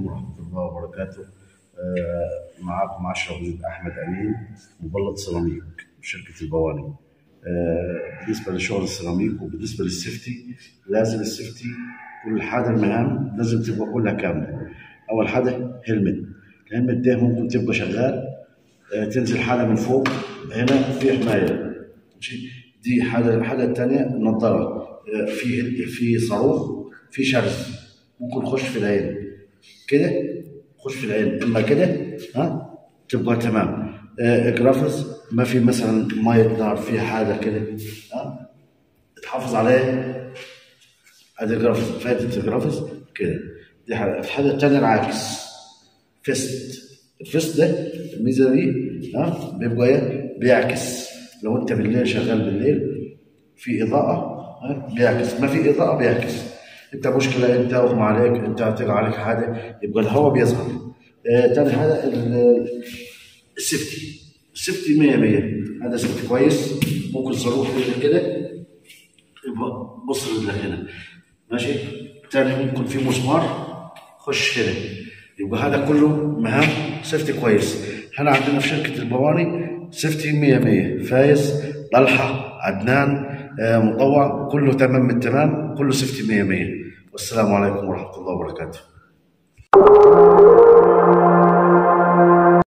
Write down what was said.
عليكم ورحمة الله وبركاته آه، معاكم أشرف بن أحمد أمين مبلط سيراميك بشركة البواني آه، بالنسبة لشغل السيراميك وبالنسبة للسيفتي لازم السيفتي كل حاجة المهام لازم تبقى كلها كاملة أول حاجة هيلمت الهيلمت ده ممكن تبقى شغال آه، تنزل حاجة من فوق هنا في حماية ماشي دي حاجة الحاجة التانية النظارة آه، في في صاروخ في شرز ممكن يخش في العين كده خش في العين اما كده ها تبقى تمام آه جرافز ما في مثلا ميه نار في حاجه كده ها تحافظ عليه هذا جرافز فائده الجرافز كده دي حاجه الحاجه الثانيه العكس فيست الفيست ده الميزه دي ها بيبقى ايه بيعكس لو انت بالليل شغال بالليل في اضاءه ها بيعكس ما في اضاءه بيعكس انت مشكله انت اغمى عليك انت هتقع عليك حاجه يبقى الهواء بيظهر آه تاني حاجه ال- السيفتي السيفتي 100 100 هذا سيفتي كويس ممكن صاروخ رجلك كده يبقى بص رجلك هنا ماشي تاني ممكن في مسمار خش هنا يبقى هذا كله مهام سيفتي كويس هنا عندنا في شركه البواني سيفتي 100 100 فايز طلحه عدنان آه، مطوع كله تمام التمام كله سيفتي 100 100 والسلام عليكم ورحمه الله وبركاته